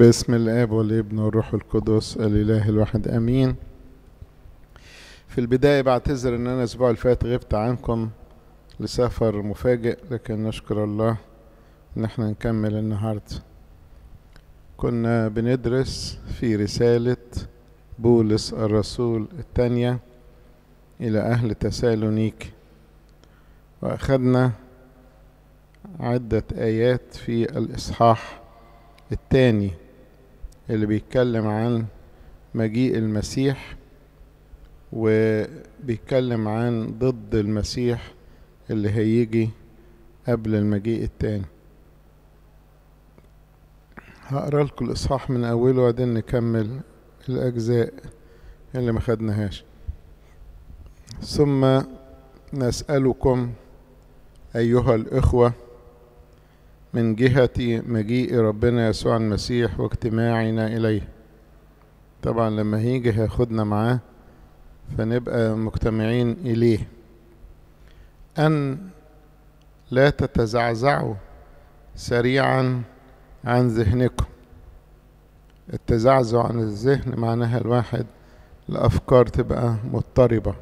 باسم الاب والابن والروح القدس الاله الواحد امين في البدايه بعتذر ان انا الاسبوع اللي فات غبت عنكم لسفر مفاجئ لكن نشكر الله ان احنا نكمل النهارده كنا بندرس في رساله بولس الرسول الثانيه الى اهل تسالونيك واخذنا عده ايات في الاصحاح الثاني اللي بيتكلم عن مجيء المسيح وبيتكلم عن ضد المسيح اللي هيجي قبل المجيء التاني هقرا لكم الاصحاح من اوله وبعدين نكمل الاجزاء اللي ما خدناهاش ثم نسالكم ايها الاخوه من جهة مجيء ربنا يسوع المسيح واجتماعنا إليه طبعا لما هيجي هياخدنا معاه فنبقى مجتمعين إليه أن لا تتزعزعوا سريعا عن ذهنكم التزعزع عن الذهن معناها الواحد الأفكار تبقى مضطربة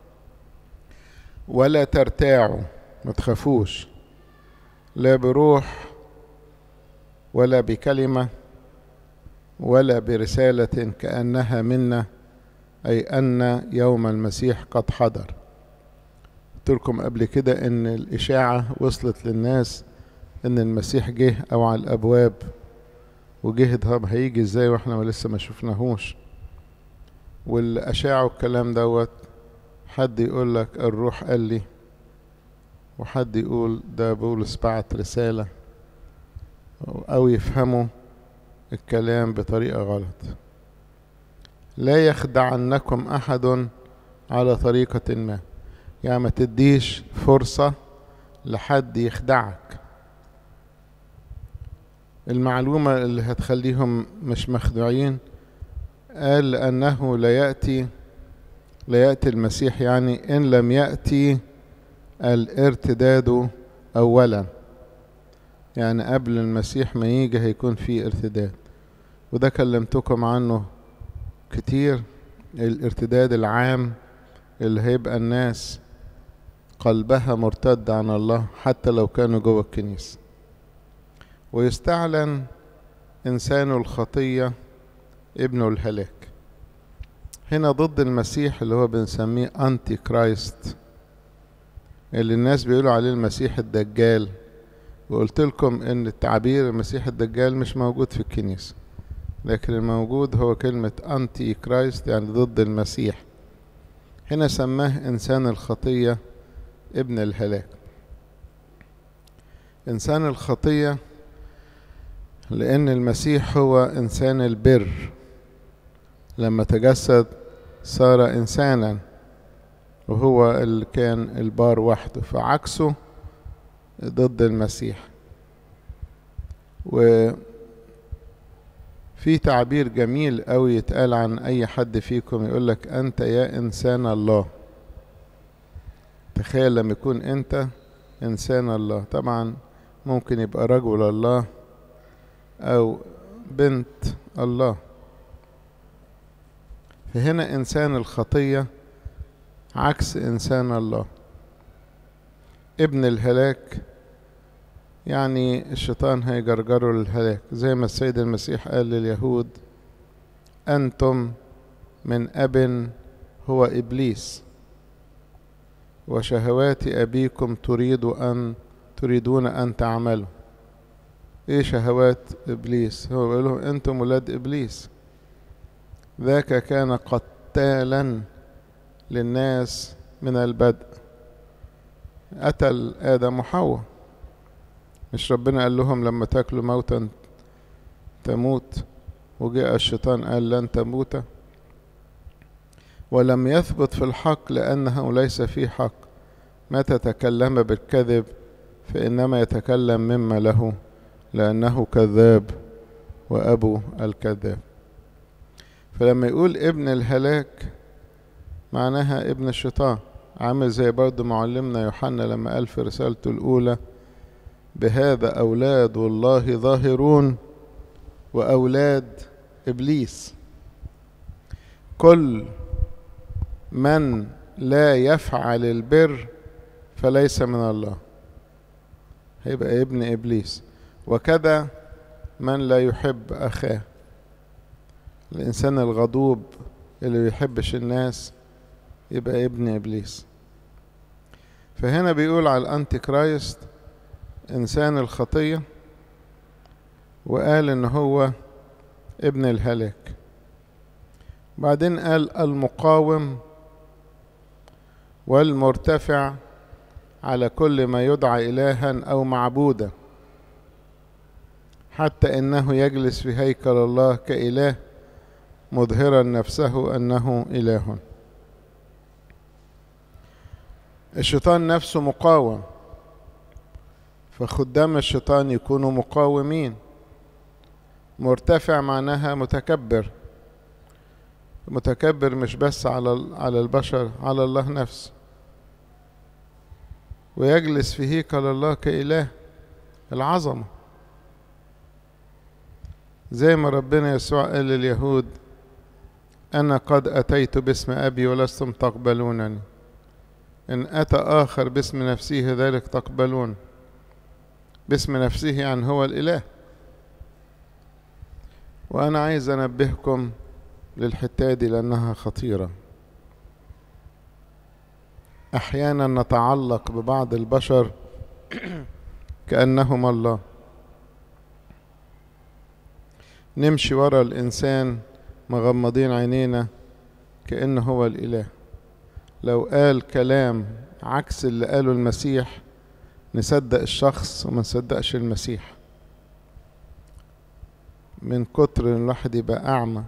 ولا ترتاعوا ما تخافوش لا بروح ولا بكلمة ولا برسالة كأنها منا أي أن يوم المسيح قد حضر قلت لكم قبل كده إن الإشاعة وصلت للناس إن المسيح جه أو على الأبواب وجه طب هيجي إزاي وإحنا لسه ما شفناهوش والأشاعة والكلام دوت حد يقول لك الروح قال لي وحد يقول ده بولس بعت رسالة أو يفهموا الكلام بطريقة غلط لا يخدعنكم أحد على طريقة ما يعني ما تديش فرصة لحد يخدعك المعلومة اللي هتخليهم مش مخدوعين قال لأنه لا يأتي لا يأتي المسيح يعني إن لم يأتي الارتداد اولا يعني قبل المسيح ما يجي هيكون في ارتداد وده كلمتكم عنه كتير الارتداد العام اللي هيبقى الناس قلبها مرتد عن الله حتى لو كانوا جوه الكنيسة ويستعلن إنسان الخطية ابن الهلاك هنا ضد المسيح اللي هو بنسميه أنتي كرايست اللي الناس بيقولوا عليه المسيح الدجال وقلت لكم ان التعبير المسيح الدجال مش موجود في الكنيسة لكن الموجود هو كلمة أنتي كرايست يعني ضد المسيح هنا سماه إنسان الخطية ابن الهلاك إنسان الخطية لأن المسيح هو إنسان البر لما تجسد صار إنسانا وهو اللي كان البار وحده فعكسه ضد المسيح وفي تعبير جميل قوي يتقال عن اي حد فيكم يقول لك انت يا انسان الله تخيل لما يكون انت انسان الله طبعا ممكن يبقى رجل الله او بنت الله فهنا انسان الخطيه عكس إنسان الله ابن الهلاك يعني الشيطان هيجرجره للهلاك زي ما السيد المسيح قال لليهود أنتم من أب هو إبليس وشهوات أبيكم تريد أن تريدون أن تعملوا إيه شهوات إبليس هو بيقول لهم أنتم ولاد إبليس ذاك كان قتالا للناس من البدء قتل آدم وحواء مش ربنا قال لهم لما تاكلوا موتا تموت وجاء الشيطان قال لن تموت ولم يثبت في الحق لأنه ليس فيه حق متى تكلم بالكذب فإنما يتكلم مما له لأنه كذاب وأبو الكذاب فلما يقول ابن الهلاك معناها ابن الشيطان عامل زي برضه معلمنا يوحنا لما قال في رسالته الأولى بهذا أولاد الله ظاهرون وأولاد إبليس كل من لا يفعل البر فليس من الله هيبقى ابن إبليس وكذا من لا يحب أخاه الإنسان الغضوب اللي بيحبش الناس يبقى ابن إبليس فهنا بيقول على الأنتي كرايست إنسان الخطية وقال إن هو ابن الهلاك بعدين قال المقاوم والمرتفع على كل ما يدعى إلها أو معبودا حتى إنه يجلس في هيكل الله كإله مظهرا نفسه أنه إله الشيطان نفسه مقاوم فخدام الشيطان يكونوا مقاومين مرتفع معناها متكبر متكبر مش بس على على البشر على الله نفسه ويجلس في هيكل الله كإله العظمة زي ما ربنا يسوع قال لليهود أنا قد أتيت باسم أبي ولستم تقبلونني إن أتى آخر باسم نفسه ذلك تقبلون باسم نفسه يعني هو الإله وأنا عايز أنبهكم للحتة دي لأنها خطيرة أحيانا نتعلق ببعض البشر كأنهم الله نمشي ورا الإنسان مغمضين عينينا كأنه هو الإله لو قال كلام عكس اللي قاله المسيح نصدق الشخص وما نصدقش المسيح من كتر ان الواحد يبقى أعمى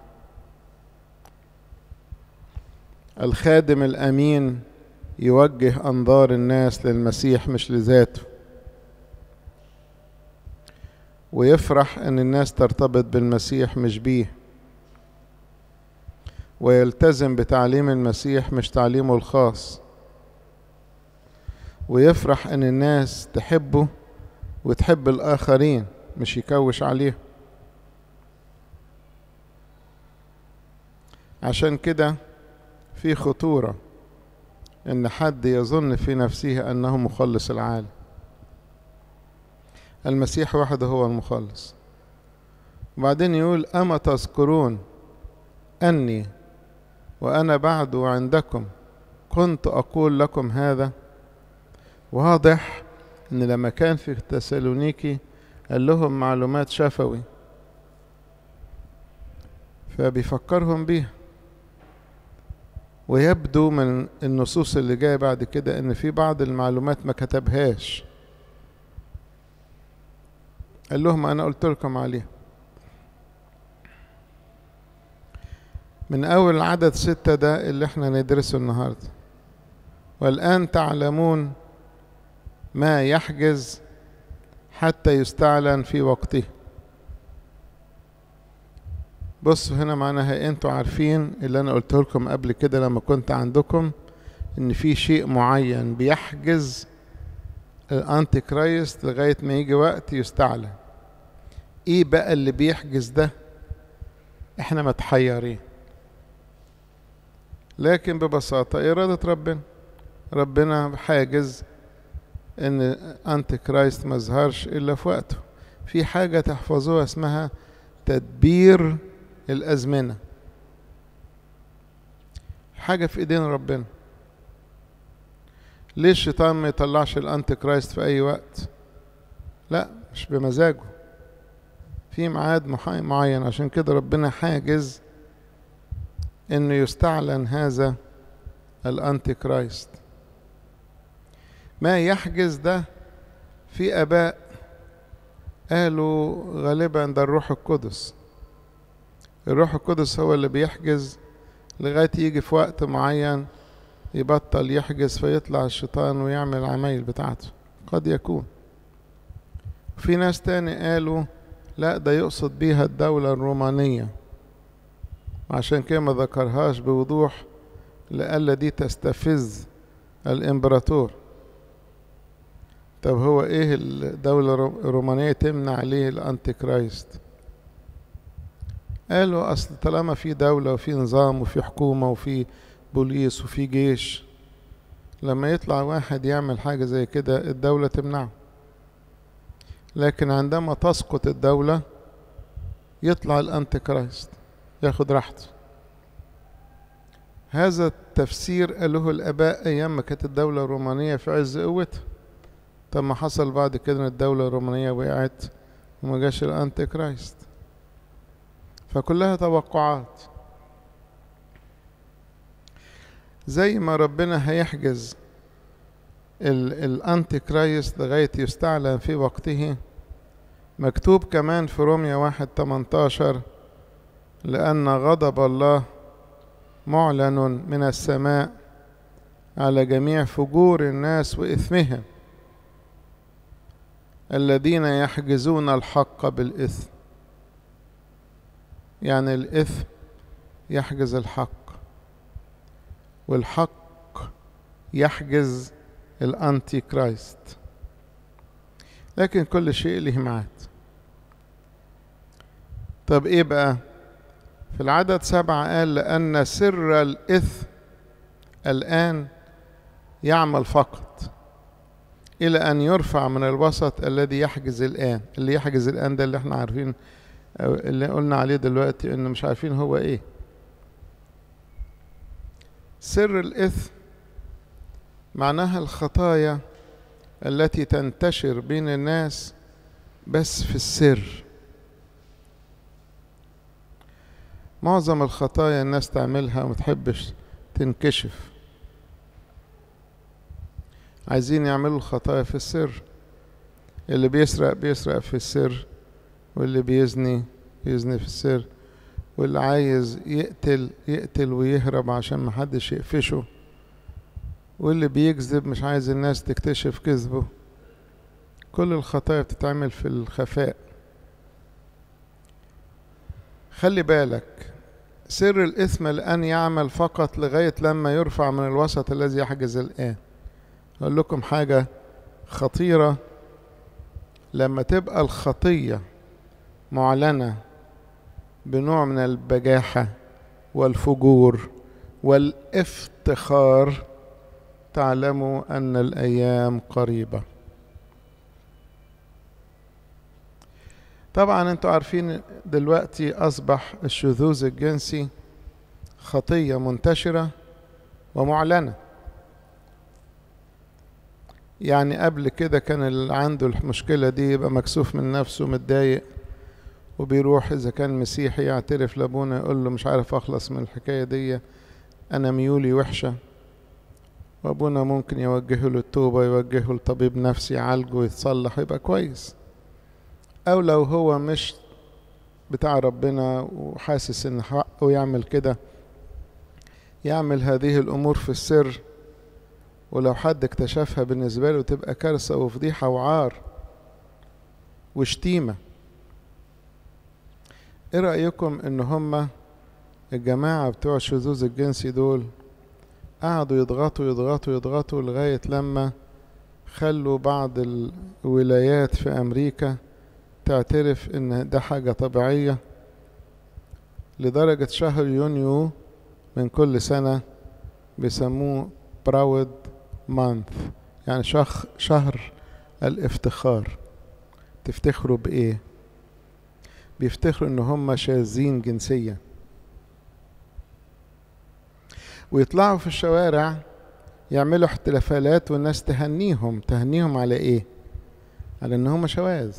الخادم الأمين يوجه أنظار الناس للمسيح مش لذاته ويفرح أن الناس ترتبط بالمسيح مش بيه ويلتزم بتعليم المسيح مش تعليمه الخاص ويفرح أن الناس تحبه وتحب الآخرين مش يكوش عليهم عشان كده في خطورة إن حد يظن في نفسه أنه مخلص العالم المسيح وحده هو المخلص وبعدين يقول أما تذكرون أني وأنا بعد عندكم كنت أقول لكم هذا واضح إن لما كان في تسالونيكي قال لهم معلومات شفوي فبيفكرهم بيها ويبدو من النصوص اللي جايه بعد كده ان في بعض المعلومات ما كتبهاش قال لهم انا قلت لكم عليها من اول عدد ستة ده اللي احنا ندرسه النهاردة والان تعلمون ما يحجز حتى يستعلن في وقته بصوا هنا معناها انتوا عارفين اللي انا قلت لكم قبل كده لما كنت عندكم ان في شيء معين بيحجز الانتي كرايست لغايه ما يجي وقت يستعلن ايه بقى اللي بيحجز ده احنا متحيرين لكن ببساطة إرادة ربنا ربنا حاجز إن أنتي كرايست ما ظهرش إلا في وقته في حاجة تحفظوها اسمها تدبير الأزمنة حاجة في إيدين ربنا ليه الشيطان ما يطلعش الأنتي كرايست في أي وقت لا مش بمزاجه في ميعاد معين عشان كده ربنا حاجز انه يستعلن هذا الانتي كرايست ما يحجز ده في اباء قالوا غالبا ده الروح القدس الروح القدس هو اللي بيحجز لغاية يجي في وقت معين يبطل يحجز فيطلع الشيطان ويعمل العمايل بتاعته قد يكون في ناس تاني قالوا لا ده يقصد بيها الدولة الرومانية عشان كده ما ذكرهاش بوضوح لألا دي تستفز الإمبراطور طب هو إيه الدولة الرومانية تمنع عليه الأنتي كرايست قالوا أصل طالما في دولة وفي نظام وفي حكومة وفي بوليس وفي جيش لما يطلع واحد يعمل حاجة زي كده الدولة تمنعه لكن عندما تسقط الدولة يطلع الأنتي كرايست ياخد راحته هذا التفسير قاله الآباء أيام ما كانت الدولة الرومانية في عز قوتها طب ما حصل بعد كده ان الدولة الرومانية وقعت وما جاش الأنتي كرايست فكلها توقعات زي ما ربنا هيحجز الأنتي كرايست لغاية يستعلن في وقته مكتوب كمان في روميا واحد تمنتاشر لأن غضب الله معلن من السماء على جميع فجور الناس وإثمهم الذين يحجزون الحق بالإثم يعني الإثم يحجز الحق والحق يحجز الأنتي كرايست لكن كل شيء له ميعاد طب إيه بقى في العدد سبعة قال لأن سر الإثم الآن يعمل فقط إلى أن يرفع من الوسط الذي يحجز الآن اللي يحجز الآن ده اللي احنا عارفين اللي قلنا عليه دلوقتي إنه مش عارفين هو إيه سر الإثم معناها الخطايا التي تنتشر بين الناس بس في السر معظم الخطايا الناس تعملها وما تحبش تنكشف عايزين يعملوا الخطايا في السر اللي بيسرق بيسرق في السر واللي بيزني يزني في السر واللي عايز يقتل يقتل ويهرب عشان محدش يقفشه واللي بيكذب مش عايز الناس تكتشف كذبه كل الخطايا بتتعمل في الخفاء خلي بالك سر الإثم الآن يعمل فقط لغاية لما يرفع من الوسط الذي يحجز الآن أقول لكم حاجة خطيرة لما تبقى الخطية معلنة بنوع من البجاحة والفجور والافتخار تعلموا أن الأيام قريبة طبعا انتوا عارفين دلوقتي أصبح الشذوذ الجنسي خطية منتشرة ومعلنة يعني قبل كده كان اللي عنده المشكلة دي يبقى مكسوف من نفسه متضايق وبيروح إذا كان مسيحي يعترف لأبونا يقول له مش عارف أخلص من الحكاية دي أنا ميولي وحشة وأبونا ممكن يوجهه للتوبة يوجهه لطبيب نفسي يعالجه ويتصلح يبقى كويس أو لو هو مش بتاع ربنا وحاسس إن حقه يعمل كده يعمل هذه الأمور في السر ولو حد اكتشفها بالنسبة له تبقى كارثة وفضيحة وعار وشتيمة ايه رأيكم ان هما الجماعة بتوع الشذوذ الجنسي دول قعدوا يضغطوا يضغطوا يضغطوا لغاية لما خلوا بعض الولايات في أمريكا تعترف إن ده حاجة طبيعية لدرجة شهر يونيو من كل سنة بيسموه براود مانث يعني شخ شهر الافتخار تفتخروا بإيه؟ بيفتخروا إن هم شاذين جنسيا ويطلعوا في الشوارع يعملوا احتفالات والناس تهنيهم تهنيهم على ايه على ان هم شواذ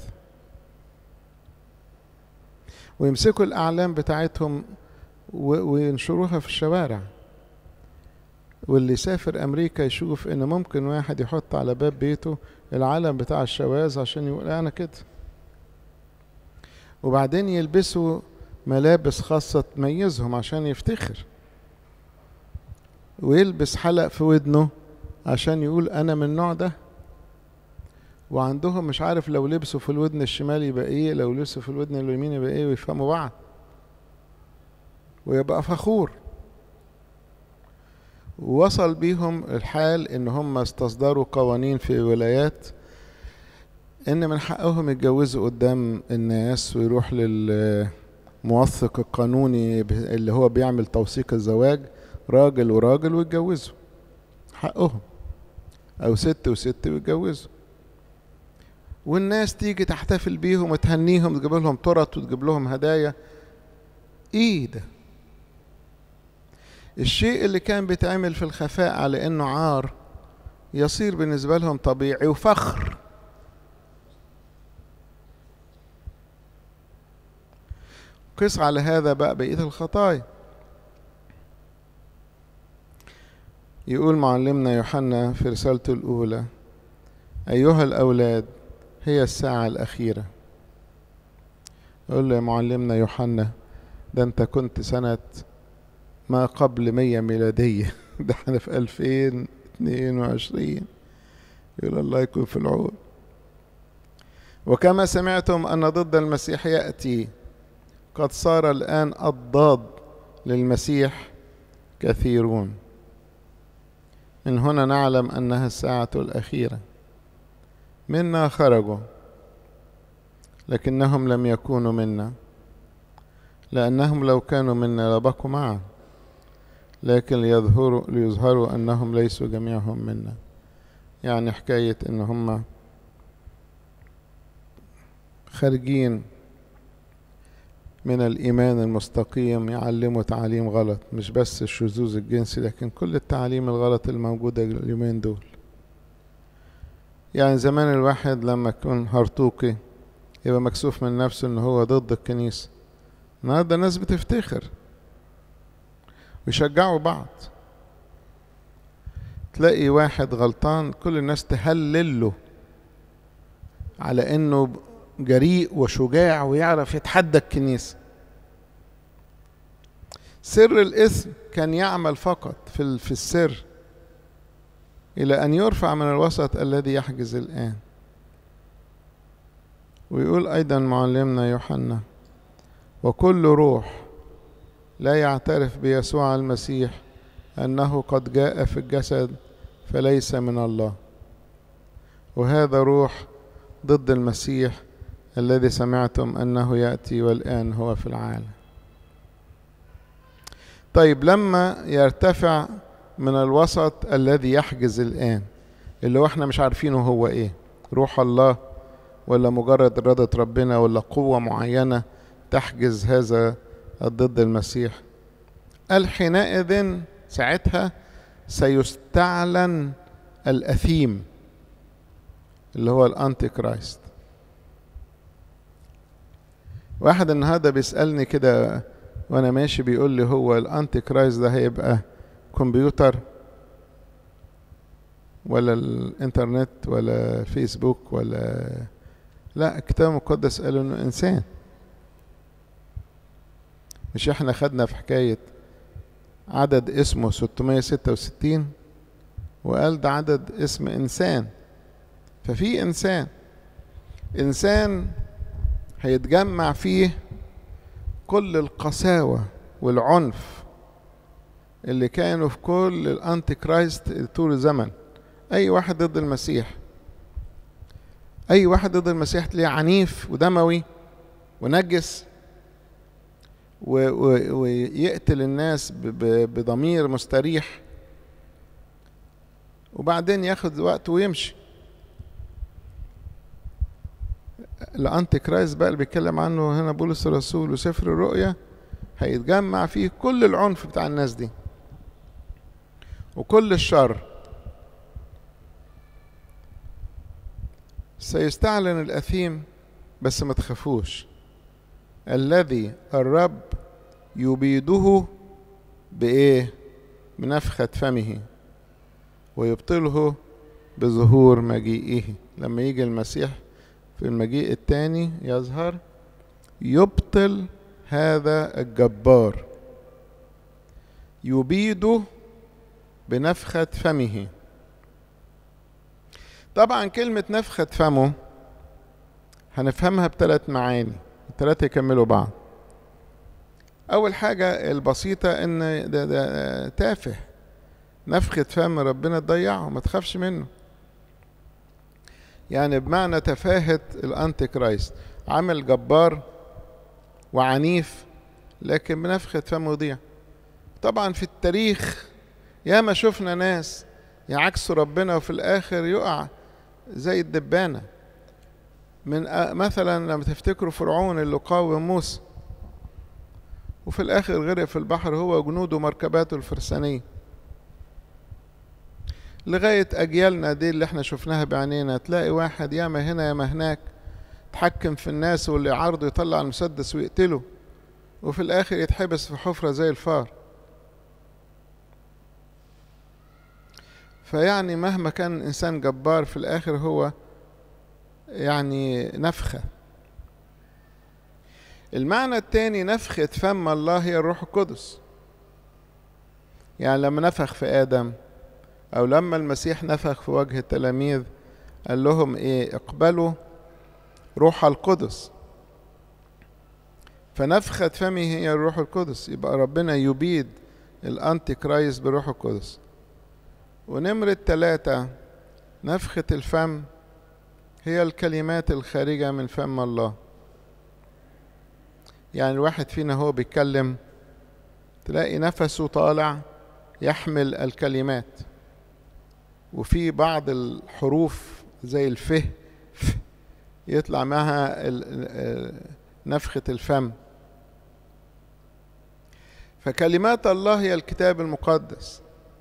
ويمسكوا الاعلام بتاعتهم وينشروها في الشوارع واللي يسافر امريكا يشوف ان ممكن واحد يحط على باب بيته العلم بتاع الشواذ عشان يقول انا كده وبعدين يلبسوا ملابس خاصة تميزهم عشان يفتخر ويلبس حلق في ودنه عشان يقول انا من النوع ده وعندهم مش عارف لو لبسوا في الودن الشمال يبقى ايه لو لبسوا في الودن اليمين يبقى ايه ويفهموا بعض ويبقى فخور ووصل بيهم الحال ان هم استصدروا قوانين في ولايات ان من حقهم يتجوزوا قدام الناس ويروح لل الموثق القانوني اللي هو بيعمل توثيق الزواج راجل وراجل ويتجوزوا حقهم او ست وست ويتجوزوا والناس تيجي تحتفل بيهم وتهنيهم تجيب لهم تورت وتجيب لهم هدايا ايه ده الشيء اللي كان بيتعمل في الخفاء على انه عار يصير بالنسبه لهم طبيعي وفخر قس على هذا بقى بقيه الخطايا يقول معلمنا يوحنا في رسالته الاولى ايها الاولاد هي الساعه الاخيره يقول له يا معلمنا يوحنا ده انت كنت سنه ما قبل مية ميلادية ده احنا في ألفين اتنين وعشرين يقول الله يكون في العون وكما سمعتم أن ضد المسيح يأتي قد صار الآن الضاد للمسيح كثيرون من هنا نعلم أنها الساعة الأخيرة منا خرجوا لكنهم لم يكونوا منا لأنهم لو كانوا منا لبقوا معنا لكن ليظهروا ليظهروا أنهم ليسوا جميعهم منا يعني حكاية إن هم خارجين من الإيمان المستقيم يعلموا تعاليم غلط مش بس الشذوذ الجنسي لكن كل التعاليم الغلط الموجودة اليومين دول يعني زمان الواحد لما يكون هرطوقي يبقى مكسوف من نفسه إن هو ضد الكنيسة النهارده الناس بتفتخر ويشجعوا بعض تلاقي واحد غلطان كل الناس تهلل له على انه جريء وشجاع ويعرف يتحدى الكنيسة سر الاسم كان يعمل فقط في في السر إلى أن يرفع من الوسط الذي يحجز الآن ويقول أيضا معلمنا يوحنا وكل روح لا يعترف بيسوع المسيح أنه قد جاء في الجسد فليس من الله وهذا روح ضد المسيح الذي سمعتم أنه يأتي والآن هو في العالم طيب لما يرتفع من الوسط الذي يحجز الآن اللي هو احنا مش عارفينه هو ايه روح الله ولا مجرد إرادة ربنا ولا قوة معينة تحجز هذا ضد المسيح قال حينئذ ساعتها سيستعلن الأثيم اللي هو الأنتي كرايست واحد النهارده بيسألني كده وأنا ماشي بيقول لي هو الأنتي كرايست ده هيبقى كمبيوتر ولا الإنترنت ولا فيسبوك ولا لا الكتاب المقدس قال إنه إنسان مش احنا خدنا في حكاية عدد اسمه 666 وقال ده عدد اسم إنسان ففي إنسان إنسان هيتجمع فيه كل القساوة والعنف اللي كانوا في كل الأنتي كرايست طول الزمن أي واحد ضد المسيح أي واحد ضد المسيح تلاقيه عنيف ودموي ونجس ويقتل الناس بضمير مستريح وبعدين ياخد وقت ويمشي الانتي كرايست بقى اللي بيتكلم عنه هنا بولس الرسول وسفر الرؤيا هيتجمع فيه كل العنف بتاع الناس دي وكل الشر سيستعلن الأثيم بس ما تخافوش الذي الرب يبيده بإيه؟ بنفخة فمه ويبطله بظهور مجيئه لما يجي المسيح في المجيء الثاني يظهر يبطل هذا الجبار يبيده بنفخة فمه طبعا كلمة نفخة فمه هنفهمها بثلاث معاني الثلاثة يكملوا بعض أول حاجة البسيطة إن ده, ده تافه نفخة فم ربنا تضيعه ما تخافش منه يعني بمعنى تفاهة الأنتي كرايست عمل جبار وعنيف لكن بنفخة فم يضيع طبعا في التاريخ ياما شفنا ناس يعكسوا ربنا وفي الآخر يقع زي الدبانة من مثلا لما تفتكروا فرعون اللي قاوم موسى وفي الآخر غرق في البحر هو وجنوده ومركباته الفرسانية لغاية أجيالنا دي اللي احنا شفناها بعينينا تلاقي واحد ياما هنا ياما هناك تحكم في الناس واللي عرضه يطلع المسدس ويقتله وفي الآخر يتحبس في حفرة زي الفار فيعني مهما كان إنسان جبار في الآخر هو يعني نفخة المعنى الثاني نفخة فم الله هي الروح القدس يعني لما نفخ في آدم أو لما المسيح نفخ في وجه التلاميذ قال لهم إيه اقبلوا روح القدس فنفخة فمه هي الروح القدس يبقى ربنا يبيد الأنتي كرايست بروح القدس ونمرة ثلاثة نفخة الفم هي الكلمات الخارجة من فم الله يعني الواحد فينا هو بيتكلم تلاقي نفسه طالع يحمل الكلمات وفي بعض الحروف زي الفه يطلع معها نفخة الفم فكلمات الله هي الكتاب المقدس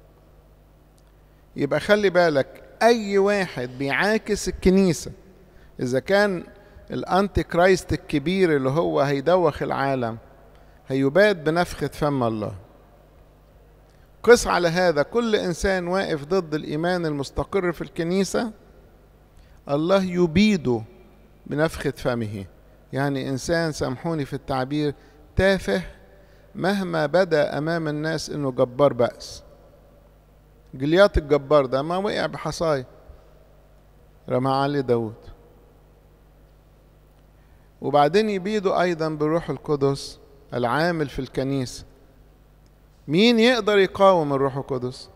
يبقى خلي بالك أي واحد بيعاكس الكنيسة إذا كان الأنتي كرايست الكبير اللي هو هيدوخ العالم هيباد بنفخة فم الله قس على هذا كل إنسان واقف ضد الإيمان المستقر في الكنيسة الله يبيده بنفخة فمه يعني إنسان سامحوني في التعبير تافه مهما بدا أمام الناس إنه جبار بأس جليات الجبار ده ما وقع بحصاية رمى عليه داود وبعدين يبيدوا أيضا بالروح القدس العامل في الكنيسة مين يقدر يقاوم الروح القدس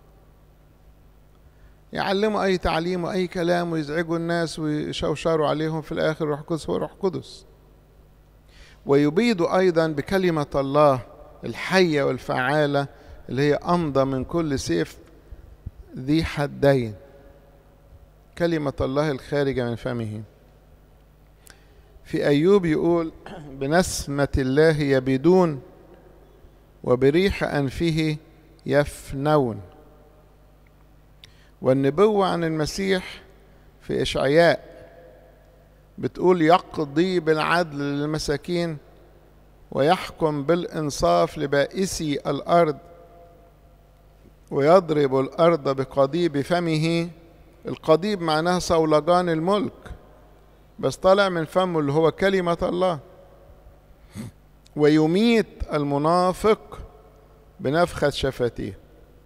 يعلموا أي تعليم وأي كلام ويزعجوا الناس ويشوشروا عليهم في الآخر روح قدس هو روح قدس ويبيدوا أيضا بكلمة الله الحية والفعالة اللي هي أمضى من كل سيف ذي حدين كلمة الله الخارجة من فمه في أيوب يقول بنسمة الله يبيدون وبريح أنفه يفنون والنبوة عن المسيح في إشعياء بتقول يقضي بالعدل للمساكين ويحكم بالإنصاف لبائسي الأرض ويضرب الأرض بقضيب فمه القضيب معناها صولجان الملك بس طالع من فمه اللي هو كلمة الله ويميت المنافق بنفخة شفتيه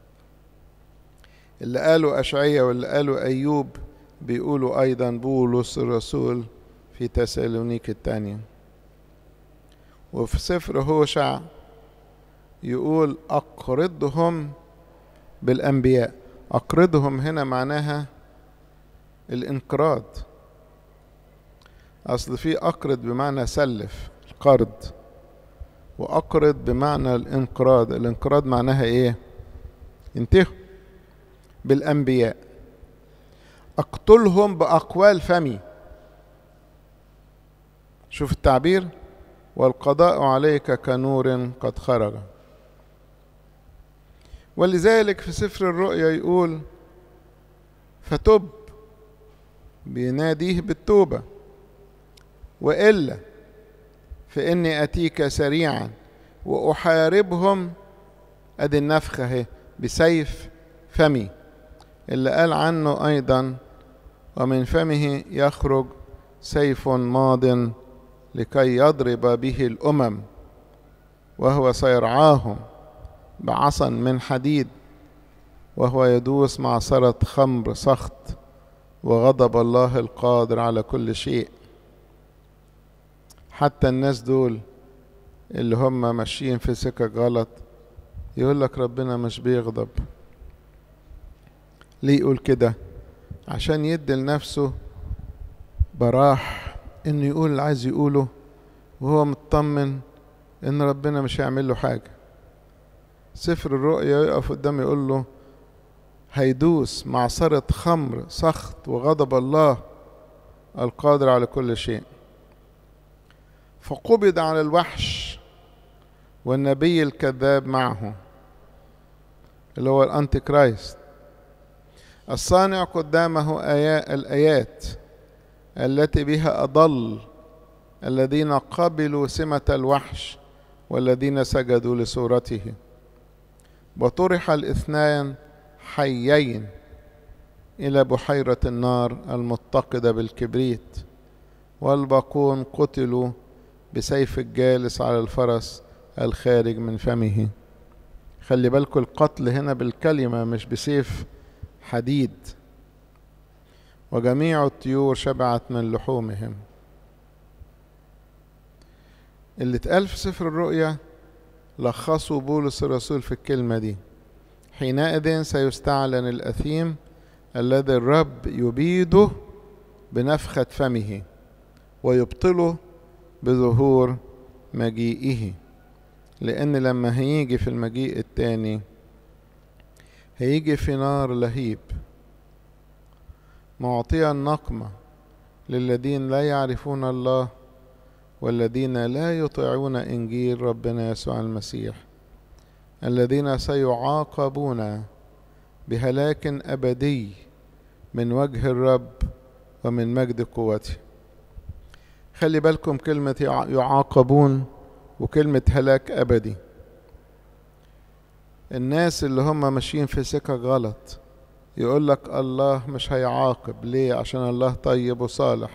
اللي قالوا أشعية واللي قالوا أيوب بيقولوا أيضا بولس الرسول في تسالونيك الثانية وفي سفر هوشع يقول أقرضهم بالأنبياء أقرضهم هنا معناها الانقراض أصل في أقرض بمعنى سلف القرض وأقرض بمعنى الانقراض الانقراض معناها إيه انتهوا بالأنبياء أقتلهم بأقوال فمي شوف التعبير والقضاء عليك كنور قد خرج ولذلك في سفر الرؤيا يقول فتب بيناديه بالتوبة وإلا فإني أتيك سريعا وأحاربهم أدي النفخة اهي بسيف فمي اللي قال عنه أيضا ومن فمه يخرج سيف ماض لكي يضرب به الأمم وهو سيرعاهم بعصا من حديد وهو يدوس معصرة خمر سخط وغضب الله القادر على كل شيء حتى الناس دول اللي هم ماشيين في سكك غلط يقول لك ربنا مش بيغضب ليه يقول كده عشان يدي لنفسه براح انه يقول اللي عايز يقوله وهو مطمن ان ربنا مش هيعمل له حاجة سفر الرؤيا يقف قدامه يقول له هيدوس معصرة خمر سخط وغضب الله القادر على كل شيء فقبض على الوحش والنبي الكذاب معه اللي هو الانتي كرايست الصانع قدامه آيات الآيات التي بها أضل الذين قبلوا سمة الوحش والذين سجدوا لصورته وطرح الاثنان حيين إلى بحيرة النار المتقدة بالكبريت والباقون قتلوا بسيف الجالس على الفرس الخارج من فمه خلي بالكم القتل هنا بالكلمة مش بسيف حديد وجميع الطيور شبعت من لحومهم اللي اتقال في سفر الرؤيا لخصوا بولس الرسول في الكلمة دي حينئذ سيستعلن الأثيم الذي الرب يبيده بنفخة فمه ويبطله بظهور مجيئه لأن لما هيجي في المجيء التاني هيجي في نار لهيب معطيا النقمة للذين لا يعرفون الله والذين لا يطيعون إنجيل ربنا يسوع المسيح الذين سيعاقبون بهلاك أبدي من وجه الرب ومن مجد قوته خلي بالكم كلمة يعاقبون وكلمة هلاك أبدي الناس اللي هم ماشيين في سكة غلط يقول لك الله مش هيعاقب ليه عشان الله طيب وصالح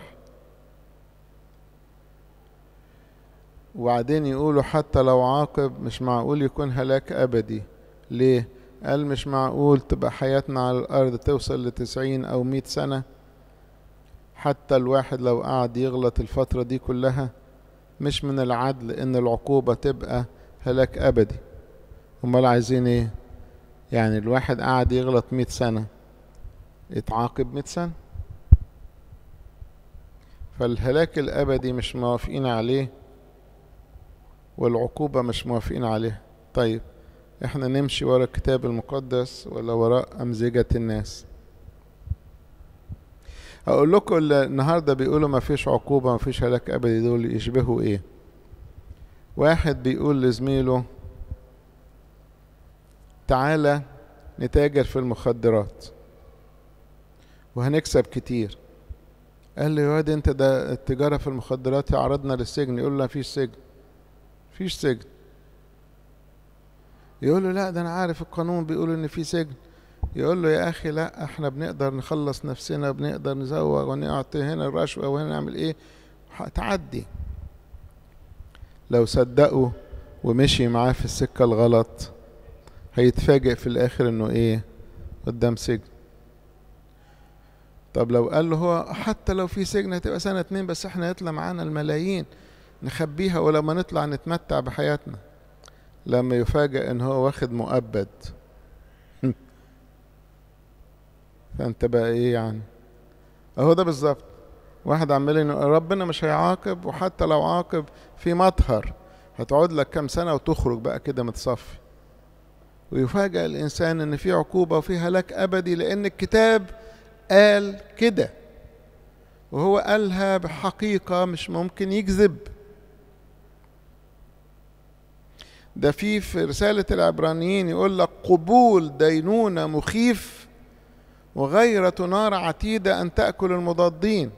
وبعدين يقولوا حتى لو عاقب مش معقول يكون هلاك أبدي ليه قال مش معقول تبقى حياتنا على الأرض توصل لتسعين أو مئة سنة حتى الواحد لو قعد يغلط الفترة دي كلها مش من العدل إن العقوبة تبقى هلاك أبدي أمال عايزين إيه يعني الواحد قعد يغلط مئة سنة يتعاقب مئة سنة فالهلاك الأبدي مش موافقين عليه والعقوبة مش موافقين عليها طيب احنا نمشي ورا الكتاب المقدس ولا وراء أمزجة الناس أقول لكم النهاردة بيقولوا ما فيش عقوبة ما فيش هلاك أبدي دول يشبهوا إيه واحد بيقول لزميله تعالى نتاجر في المخدرات وهنكسب كتير قال لي يا واد انت ده التجارة في المخدرات عرضنا للسجن يقول له لا فيش سجن فيش سجن يقول له لا ده انا عارف القانون بيقول ان في سجن يقول له يا اخي لا احنا بنقدر نخلص نفسنا بنقدر نزوغ ونعطي هنا الرشوة وهنا نعمل ايه تعدي لو صدقوا ومشي معاه في السكة الغلط هيتفاجئ في الاخر انه ايه قدام سجن طب لو قال له هو حتى لو في سجن هتبقى سنة اتنين بس احنا يطلع معانا الملايين نخبيها ولما نطلع نتمتع بحياتنا لما يفاجئ ان هو واخد مؤبد فانت بقى ايه يعني اهو ده بالظبط واحد عمال انه ربنا مش هيعاقب وحتى لو عاقب في مطهر هتقعد لك كام سنه وتخرج بقى كده متصفي ويفاجئ الانسان ان في عقوبه وفي هلاك ابدي لان الكتاب قال كده وهو قالها بحقيقه مش ممكن يكذب ده في في رسالة العبرانيين يقول لك قبول دينونة مخيف وغيرة نار عتيدة أن تأكل المضادين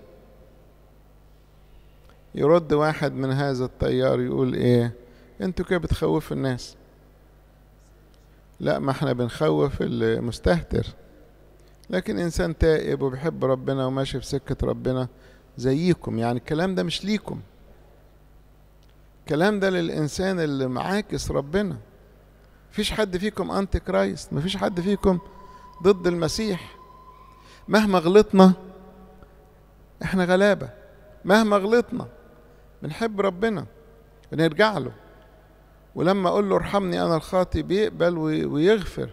يرد واحد من هذا التيار يقول ايه انتوا كده بتخوفوا الناس لا ما احنا بنخوف المستهتر لكن انسان تائب وبيحب ربنا وماشي في سكة ربنا زيكم يعني الكلام ده مش ليكم الكلام ده للإنسان اللي معاكس ربنا مفيش حد فيكم أنتي كرايست مفيش حد فيكم ضد المسيح مهما غلطنا احنا غلابة مهما غلطنا بنحب ربنا بنرجع له ولما اقول له ارحمني انا الخاطي بيقبل ويغفر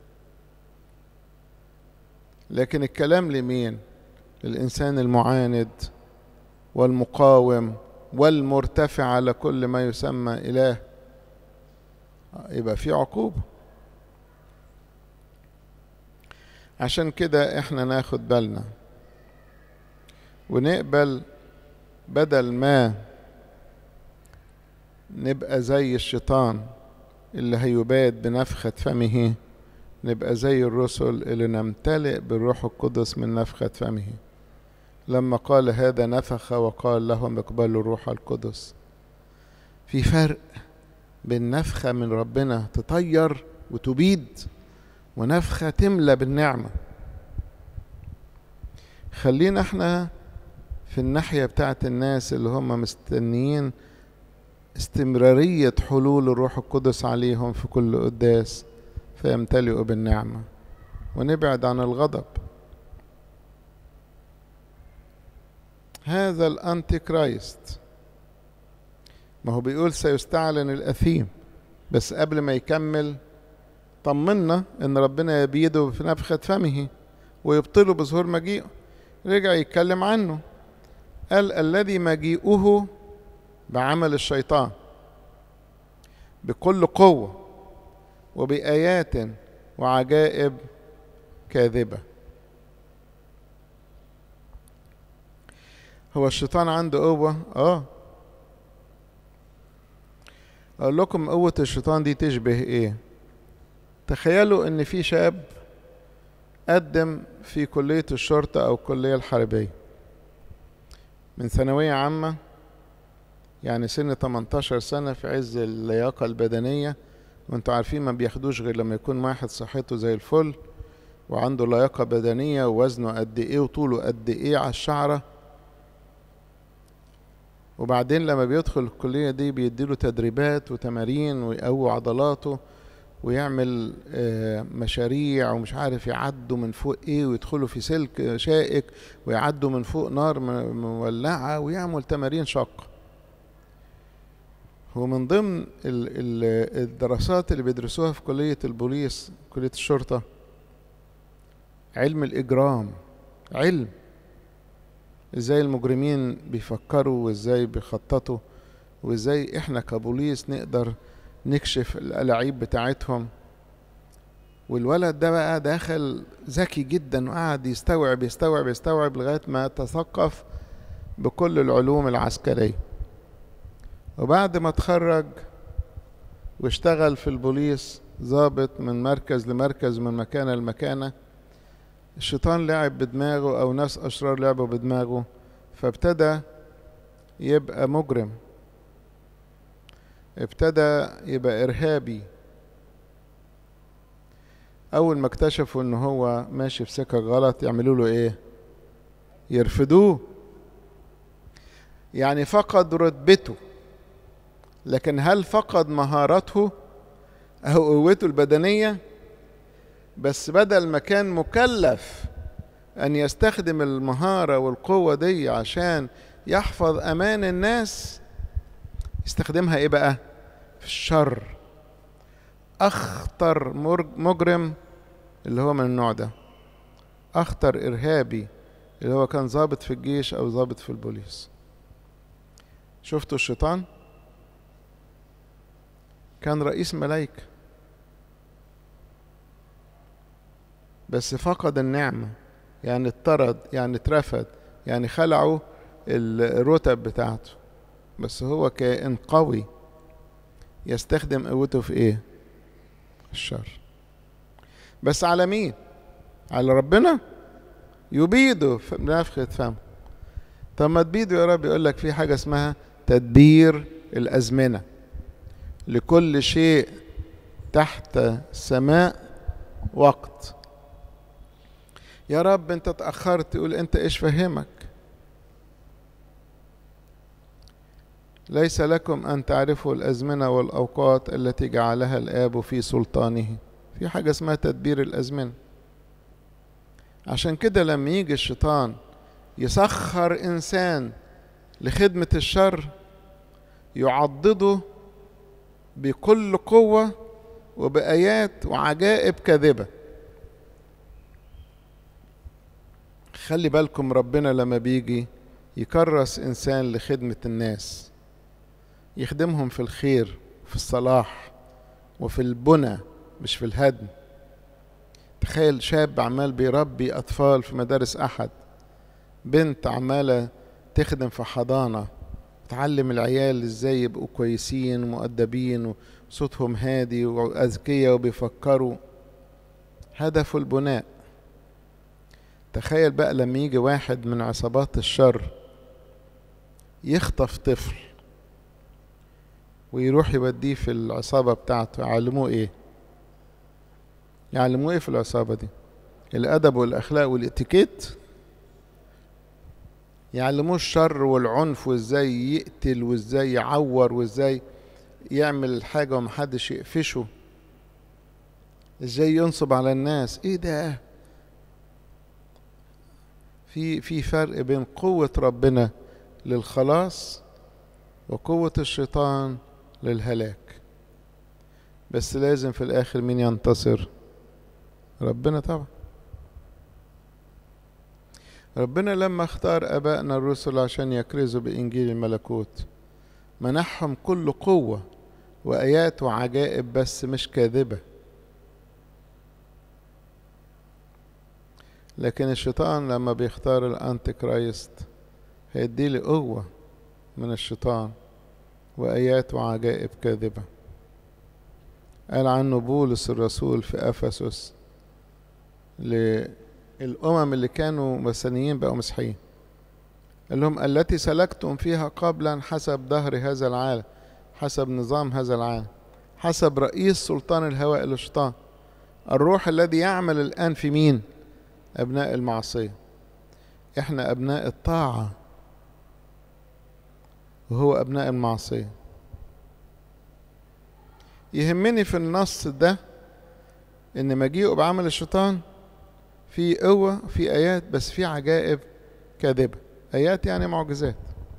لكن الكلام لمين للانسان المعاند والمقاوم والمرتفع على كل ما يسمى إله يبقى في عقوبة عشان كده احنا ناخد بالنا ونقبل بدل ما نبقى زي الشيطان اللي هيباد بنفخة فمه نبقى زي الرسل اللي نمتلئ بالروح القدس من نفخة فمه لما قال هذا نفخ وقال لهم اقبلوا الروح القدس في فرق بين نفخة من ربنا تطير وتبيد ونفخة تملى بالنعمة خلينا احنا في الناحية بتاعت الناس اللي هم مستنيين استمرارية حلول الروح القدس عليهم في كل قداس فيمتلئوا بالنعمة ونبعد عن الغضب هذا الأنتي كرايست ما هو بيقول سيستعلن الأثيم بس قبل ما يكمل طمنا ان ربنا يبيده في نفخة فمه ويبطله بظهور مجيئه رجع يتكلم عنه قال الذي مجيئه بعمل الشيطان بكل قوة وبآيات وعجائب كاذبة هو الشيطان عنده قوة اه اقول لكم قوة الشيطان دي تشبه ايه تخيلوا ان في شاب قدم في كلية الشرطة او الكلية الحربية من ثانوية عامة يعني سن 18 سنة في عز اللياقة البدنية وانتوا عارفين ما بياخدوش غير لما يكون واحد صحته زي الفل وعنده لياقة بدنية ووزنه قد ايه وطوله قد ايه على الشعرة وبعدين لما بيدخل الكلية دي بيديله تدريبات وتمارين ويقوي عضلاته ويعمل مشاريع ومش عارف يعدوا من فوق ايه ويدخلوا في سلك شائك ويعدوا من فوق نار مولعة ويعمل تمارين شاقة هو من ضمن الدراسات اللي بيدرسوها في كلية البوليس كلية الشرطة علم الإجرام علم ازاي المجرمين بيفكروا وازاي بيخططوا وازاي احنا كبوليس نقدر نكشف الألاعيب بتاعتهم والولد ده بقى داخل ذكي جدا وقعد يستوعب يستوعب يستوعب لغاية ما تثقف بكل العلوم العسكرية وبعد ما اتخرج واشتغل في البوليس ضابط من مركز لمركز من مكانة لمكانة الشيطان لعب بدماغه أو ناس أشرار لعبوا بدماغه فابتدى يبقى مجرم ابتدى يبقى إرهابي أول ما اكتشفوا إن هو ماشي في سكة غلط يعملوا له إيه؟ يرفدوه يعني فقد رتبته لكن هل فقد مهارته أو قوته البدنية؟ بس بدل ما كان مكلف أن يستخدم المهارة والقوة دي عشان يحفظ أمان الناس يستخدمها إيه بقى؟ في الشر أخطر مجرم اللي هو من النوع ده أخطر إرهابي اللي هو كان ضابط في الجيش أو ضابط في البوليس شفتوا الشيطان؟ كان رئيس ملايكة بس فقد النعمة يعني اطرد يعني اترفد يعني خلعوا الرتب بتاعته بس هو كائن قوي يستخدم قوته في ايه الشر بس على مين على ربنا يبيده بنفخة فمه طب ما تبيده يا رب يقول لك في حاجة اسمها تدبير الأزمنة لكل شيء تحت السماء وقت يا رب انت اتأخرت تقول انت ايش فهمك ليس لكم أن تعرفوا الأزمنة والأوقات التي جعلها الآب في سلطانه في حاجة اسمها تدبير الأزمنة عشان كده لما يجي الشيطان يسخر إنسان لخدمة الشر يعضده بكل قوة وبآيات وعجائب كاذبة خلي بالكم ربنا لما بيجي يكرس إنسان لخدمة الناس يخدمهم في الخير في الصلاح وفي البنى مش في الهدم تخيل شاب عمال بيربي أطفال في مدارس أحد بنت عمالة تخدم في حضانة تعلم العيال ازاي يبقوا كويسين ومؤدبين وصوتهم هادي وأذكياء وبيفكروا هدفه البناء تخيل بقى لما يجي واحد من عصابات الشر يخطف طفل ويروح يوديه في العصابة بتاعته يعلموه ايه يعلموه ايه في العصابة دي الأدب والأخلاق والإتيكيت يعلموه الشر والعنف وازاي يقتل وازاي يعور وازاي يعمل الحاجة ومحدش يقفشه ازاي ينصب على الناس ايه ده في في فرق بين قوة ربنا للخلاص وقوة الشيطان للهلاك بس لازم في الآخر مين ينتصر ربنا طبعا ربنا لما اختار أبائنا الرسل عشان يكرزوا بإنجيل الملكوت منحهم كل قوة وآيات وعجائب بس مش كاذبة لكن الشيطان لما بيختار الأنتي كرايست هيديلي قوة من الشيطان وآيات وعجائب كاذبة قال عنه بولس الرسول في أفسس للأمم اللي كانوا مسيحيين بقوا مسيحيين قال لهم التي سلكتم فيها قبلا حسب ظهر هذا العالم حسب نظام هذا العالم حسب رئيس سلطان الهواء الشيطان الروح الذي يعمل الآن في مين أبناء المعصية إحنا أبناء الطاعة وهو أبناء المعصية يهمني في النص ده إن مجيئه بعمل الشيطان في قوة في آيات بس في عجائب كاذبة آيات يعني معجزات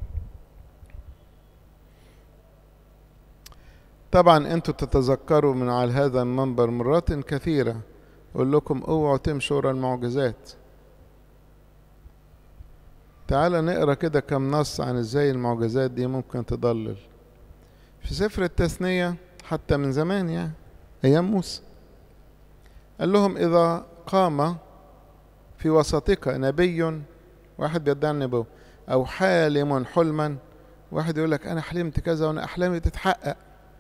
طبعا انتوا تتذكروا من على هذا المنبر مرات كثيرة أقول لكم اوعوا تمشوا ورا المعجزات تعال نقرا كده كم نص عن ازاي المعجزات دي ممكن تضلل في سفر التثنية حتى من زمان يعني أيام موسى قال لهم إذا قام في وسطك نبي واحد بيدعي النبوة أو حالم حلما واحد يقول لك أنا حلمت كذا وأنا أحلامي تتحقق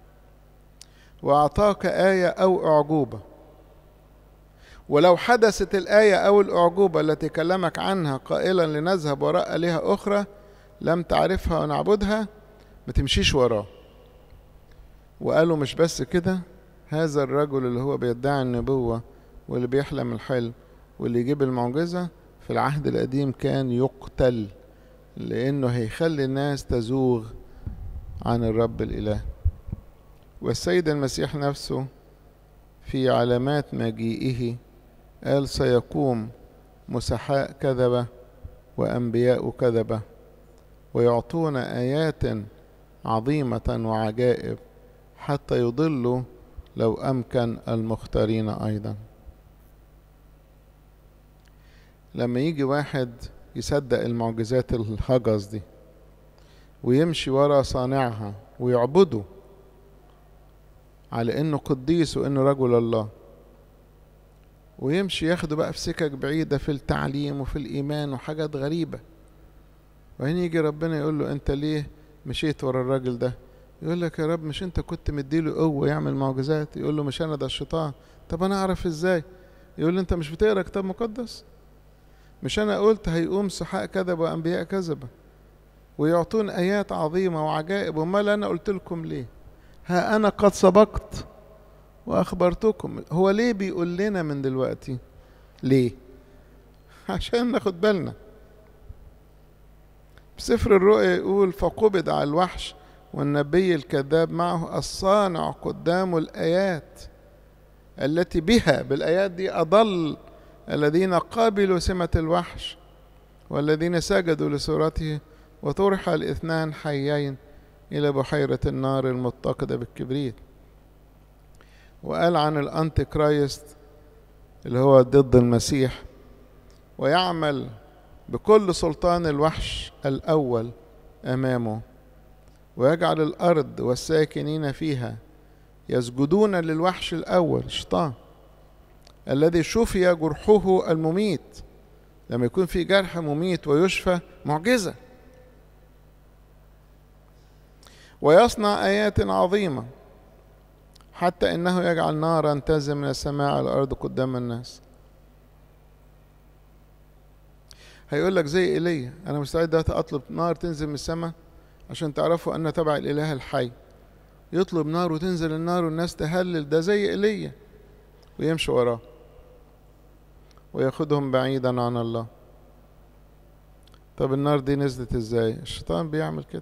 وأعطاك آية أو أعجوبة ولو حدثت الآية أو الأعجوبة التي كلمك عنها قائلا لنذهب وراء آلهة أخرى لم تعرفها ونعبدها ما تمشيش وراه وقالوا مش بس كده هذا الرجل اللي هو بيدعي النبوة واللي بيحلم الحلم واللي يجيب المعجزة في العهد القديم كان يقتل لأنه هيخلي الناس تزوغ عن الرب الإله والسيد المسيح نفسه في علامات مجيئه قال سيقوم مسحاء كذبة وأنبياء كذبة ويعطون آيات عظيمة وعجائب حتى يضلوا لو أمكن المختارين أيضا لما يجي واحد يصدق المعجزات الهجس دي ويمشي ورا صانعها ويعبده على انه قديس وانه رجل الله ويمشي ياخده بقى في سكك بعيدة في التعليم وفي الإيمان وحاجات غريبة وهنا يجي ربنا يقول له أنت ليه مشيت ورا الراجل ده يقول لك يا رب مش أنت كنت مديله قوة يعمل معجزات يقول له مش أنا ده الشيطان طب أنا أعرف إزاي يقول له أنت مش بتقرأ كتاب مقدس مش أنا قلت هيقوم سحاء كذب وأنبياء كذبة ويعطون آيات عظيمة وعجائب وما أنا قلت لكم ليه ها أنا قد سبقت وأخبرتكم هو ليه بيقول لنا من دلوقتي ليه عشان ناخد بالنا بسفر الرؤيا يقول فقبض على الوحش والنبي الكذاب معه الصانع قدامه الآيات التي بها بالآيات دي أضل الذين قابلوا سمة الوحش والذين سجدوا لصورته وطرح الاثنان حيين إلى بحيرة النار المتقدة بالكبريت وقال عن الأنتي كرايست اللي هو ضد المسيح ويعمل بكل سلطان الوحش الأول أمامه ويجعل الأرض والساكنين فيها يسجدون للوحش الأول الشيطان الذي شفي جرحه المميت لما يكون في جرح مميت ويشفى معجزة ويصنع آيات عظيمة حتى إنه يجعل نارا تنزل من السماء على الأرض قدام الناس هيقول لك زي ايليا انا مستعد دلوقتي اطلب نار تنزل من السماء عشان تعرفوا ان تبع الاله الحي يطلب نار وتنزل النار والناس تهلل ده زي ايليا ويمشي وراه وياخدهم بعيدا عن الله طب النار دي نزلت ازاي الشيطان بيعمل كده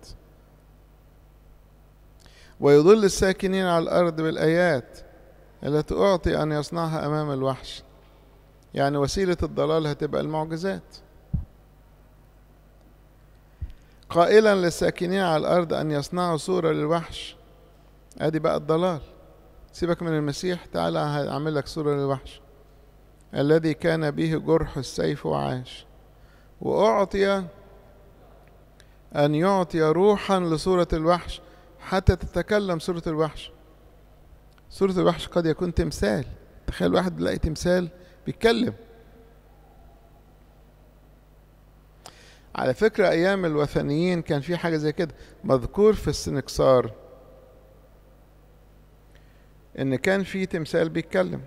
ويضل الساكنين على الارض بالايات التي اعطي ان يصنعها امام الوحش يعني وسيله الضلال هتبقى المعجزات قائلا للساكنين على الأرض أن يصنعوا صورة للوحش أدي بقى الضلال سيبك من المسيح تعالى هعمل لك صورة للوحش الذي كان به جرح السيف وعاش وأعطي أن يعطي روحا لصورة الوحش حتى تتكلم صورة الوحش صورة الوحش قد يكون تمثال تخيل واحد بيلاقي تمثال بيتكلم على فكرة أيام الوثنيين كان في حاجة زي كده مذكور في السنكسار إن كان في تمثال بيتكلم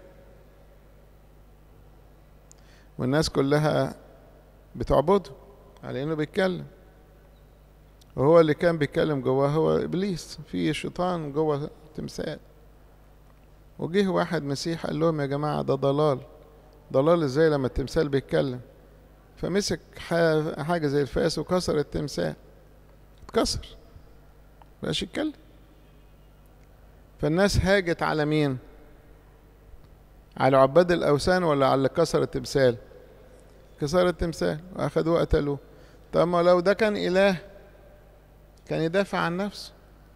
والناس كلها بتعبده على إنه بيتكلم وهو اللي كان بيتكلم جواه هو إبليس في شيطان جوه تمثال وجه واحد مسيح قال لهم يا جماعة ده ضلال ضلال ازاي لما التمثال بيتكلم فمسك حاجة زي الفاس وكسر التمثال اتكسر مبقاش يتكلم فالناس هاجت على مين على عباد الأوثان ولا على اللي كسر التمثال كسر التمثال وأخدوه قتلوه طب ما لو ده كان إله كان يدافع عن نفسه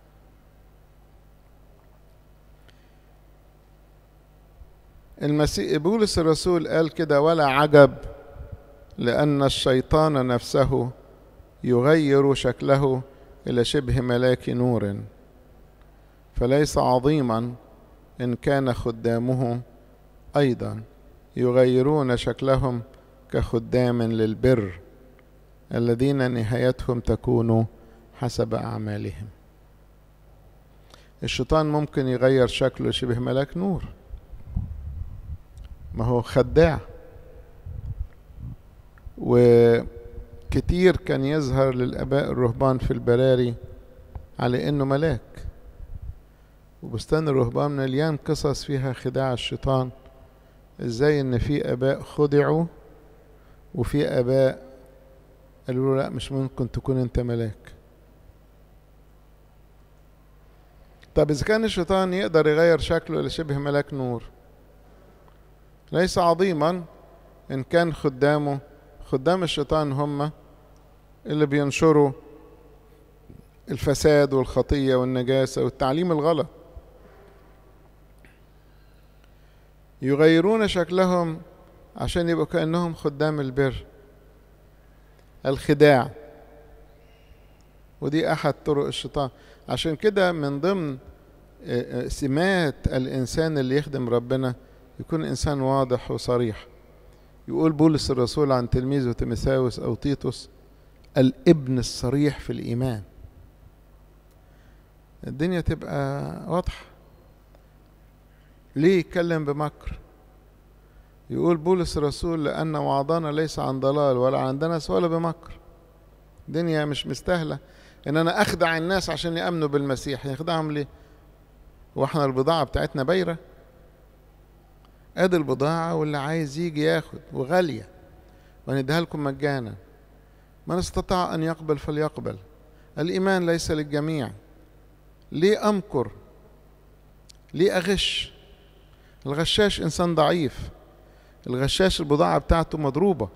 المسيح بولس الرسول قال كده ولا عجب لأن الشيطان نفسه يغير شكله إلى شبه ملاك نور فليس عظيما إن كان خدامه أيضا يغيرون شكلهم كخدام للبر الذين نهايتهم تكون حسب أعمالهم الشيطان ممكن يغير شكله شبه ملاك نور ما هو خداع وكتير كان يظهر للآباء الرهبان في البراري على إنه ملاك وبستان الرهبان مليان قصص فيها خداع الشيطان ازاي ان في اباء خدعوا وفي اباء قالوا له لا مش ممكن تكون انت ملاك طب اذا كان الشيطان يقدر يغير شكله لشبه ملاك نور ليس عظيما ان كان خدامه خدام الشيطان هم اللي بينشروا الفساد والخطية والنجاسة والتعليم الغلط يغيرون شكلهم عشان يبقوا كأنهم خدام البر الخداع ودي أحد طرق الشيطان عشان كده من ضمن سمات الإنسان اللي يخدم ربنا يكون إنسان واضح وصريح يقول بولس الرسول عن تلميذه تيموثاوس أو تيتوس الابن الصريح في الإيمان الدنيا تبقى واضحة ليه يتكلم بمكر يقول بولس الرسول لأن وعظنا ليس عن ضلال ولا عن دنس ولا بمكر الدنيا مش مستاهلة إن أنا أخدع الناس عشان يأمنوا بالمسيح يخدعهم ليه وإحنا البضاعة بتاعتنا بايرة ادي البضاعة واللي عايز يجي ياخد وغالية ونديها لكم مجانا من استطاع أن يقبل فليقبل الإيمان ليس للجميع ليه أمكر ليه أغش الغشاش إنسان ضعيف الغشاش البضاعة بتاعته مضروبة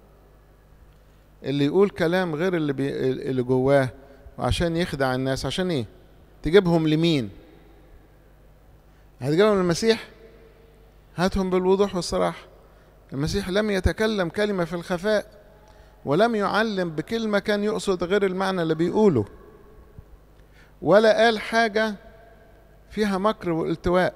اللي يقول كلام غير اللي, بي... اللي جواه وعشان يخدع الناس عشان ايه تجيبهم لمين هتجيبهم للمسيح هاتهم بالوضوح والصراحة المسيح لم يتكلم كلمة في الخفاء ولم يعلم بكلمة كان يقصد غير المعنى اللي بيقوله ولا قال حاجة فيها مكر والتواء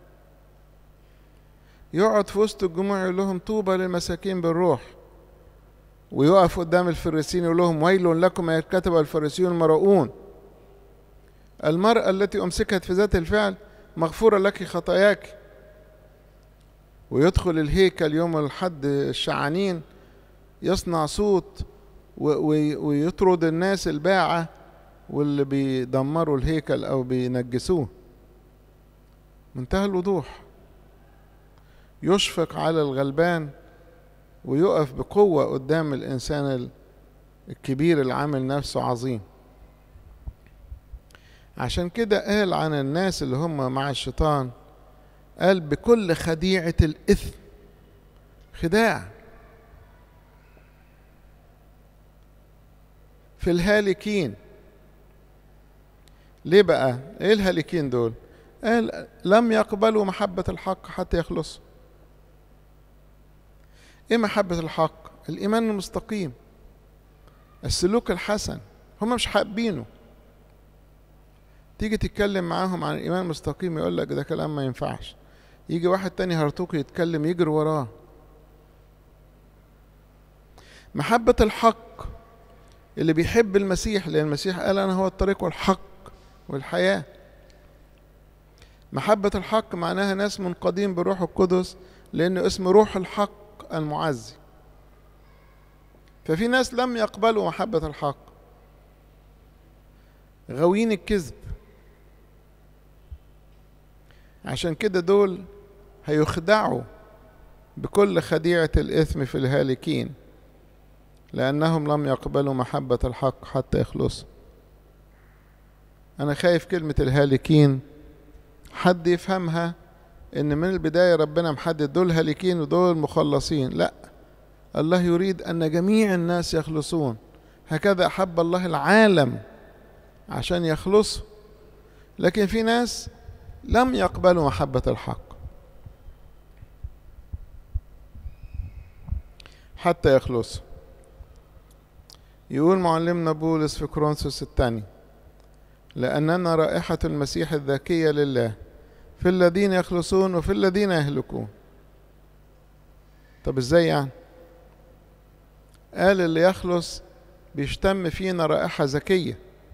يقعد في وسط الجموع يقول لهم طوبى للمساكين بالروح ويقف قدام الفريسيين يقول لهم ويل لكم يا كتب الفريسيون المرؤون المرأة التي أمسكت في ذات الفعل مغفورة لك خطاياك ويدخل الهيكل يوم الحد الشعانين يصنع صوت ويطرد الناس الباعة واللي بيدمروا الهيكل أو بينجسوه منتهى الوضوح يشفق على الغلبان ويقف بقوة قدام الإنسان الكبير اللي عامل نفسه عظيم عشان كده قال عن الناس اللي هم مع الشيطان قال بكل خديعة الإثم خداع في الهالكين ليه بقى ايه الهالكين دول قال لم يقبلوا محبة الحق حتى يخلصوا ايه محبة الحق الايمان المستقيم السلوك الحسن هم مش حابينه تيجي تتكلم معاهم عن الايمان المستقيم يقول لك ده كلام ما ينفعش يجي واحد تاني هرطوك يتكلم يجري وراه محبة الحق اللي بيحب المسيح لأن المسيح قال أنا هو الطريق والحق والحياة محبة الحق معناها ناس منقادين بالروح القدس لأنه اسم روح الحق المعزي ففي ناس لم يقبلوا محبة الحق غاويين الكذب عشان كده دول هيخدعوا بكل خديعة الإثم في الهالكين لأنهم لم يقبلوا محبة الحق حتى يخلصوا أنا خايف كلمة الهالكين حد يفهمها إن من البداية ربنا محدد دول هالكين ودول مخلصين لا الله يريد أن جميع الناس يخلصون هكذا أحب الله العالم عشان يخلصوا لكن في ناس لم يقبلوا محبة الحق حتى يخلصوا يقول معلمنا بولس في كورنثوس الثاني لأننا رائحة المسيح الذكية لله في الذين يخلصون وفي الذين يهلكون طب ازاي يعني قال اللي يخلص بيشتم فينا رائحة ذكية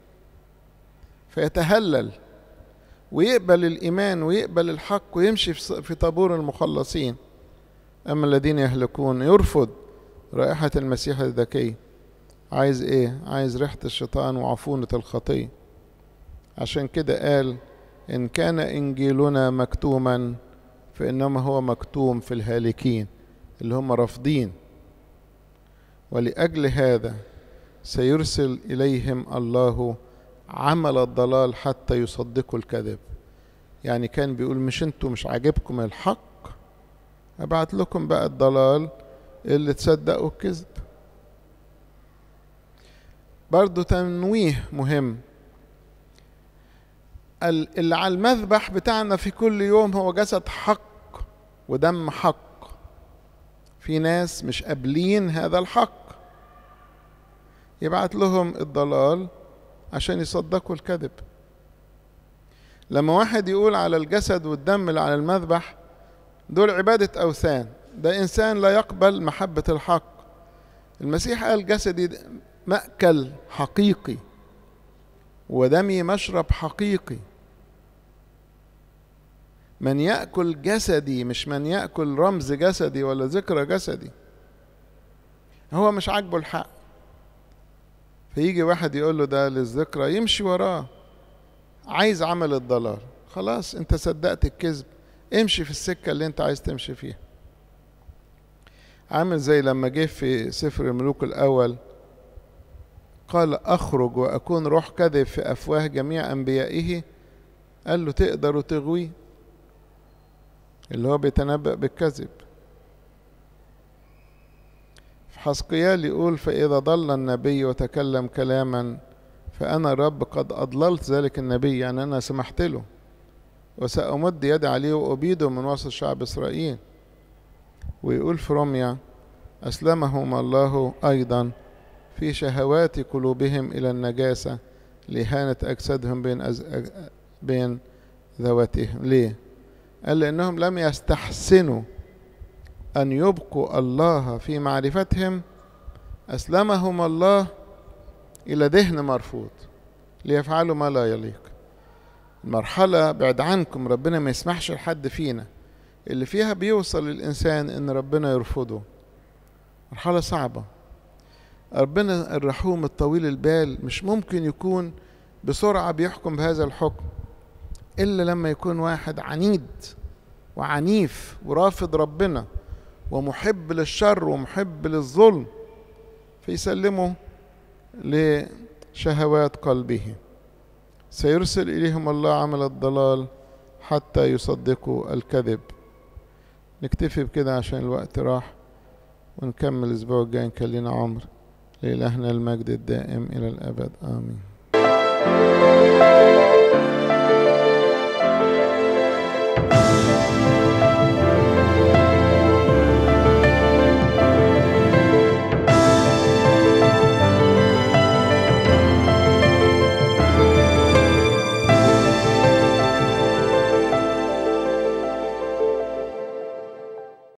فيتهلل ويقبل الإيمان ويقبل الحق ويمشي في طابور المخلصين أما الذين يهلكون يرفض رائحة المسيح الذكي عايز إيه؟ عايز ريحة الشيطان وعفونة الخطية عشان كده قال إن كان إنجيلنا مكتوما فإنما هو مكتوم في الهالكين اللي هم رافضين ولأجل هذا سيرسل إليهم الله عمل الضلال حتى يصدقوا الكذب يعني كان بيقول مش انتوا مش عاجبكم الحق ابعت لكم بقى الضلال اللي تصدقوا الكذب برضو تنويه مهم اللي على المذبح بتاعنا في كل يوم هو جسد حق ودم حق في ناس مش قابلين هذا الحق يبعت لهم الضلال عشان يصدقوا الكذب لما واحد يقول على الجسد والدم اللي على المذبح دول عبادة أوثان ده إنسان لا يقبل محبة الحق المسيح قال جسدي مأكل حقيقي ودمي مشرب حقيقي من يأكل جسدي مش من يأكل رمز جسدي ولا ذكرى جسدي هو مش عاجبه الحق فيجي واحد يقول له ده للذكرى يمشي وراه عايز عمل الضلال خلاص انت صدقت الكذب امشي في السكة اللي انت عايز تمشي فيها عامل زي لما جه في سفر الملوك الأول قال أخرج وأكون روح كذب في أفواه جميع أنبيائه قال له تقدر تغوي اللي هو بيتنبأ بالكذب في حسقيال يقول فإذا ضل النبي وتكلم كلاما فأنا الرب قد أضللت ذلك النبي يعني أنا سمحت له وسأمد يدي عليه وأبيده من وسط شعب إسرائيل ويقول في روميا أسلمهم الله أيضا في شهوات قلوبهم إلى النجاسة لإهانة أجسادهم بين أز... بين ذواتهم ليه؟ قال لأنهم لم يستحسنوا أن يبقوا الله في معرفتهم أسلمهم الله إلى دهن مرفوض ليفعلوا ما لا يليق المرحلة بعد عنكم ربنا ما يسمحش لحد فينا اللي فيها بيوصل الإنسان إن ربنا يرفضه مرحلة صعبة ربنا الرحوم الطويل البال مش ممكن يكون بسرعة بيحكم بهذا الحكم إلا لما يكون واحد عنيد وعنيف ورافض ربنا ومحب للشر ومحب للظلم فيسلمه لشهوات قلبه سيرسل إليهم الله عمل الضلال حتى يصدقوا الكذب نكتفي بكده عشان الوقت راح ونكمل الأسبوع الجاي كان لنا عمر لإلهنا المجد الدائم إلى الأبد آمين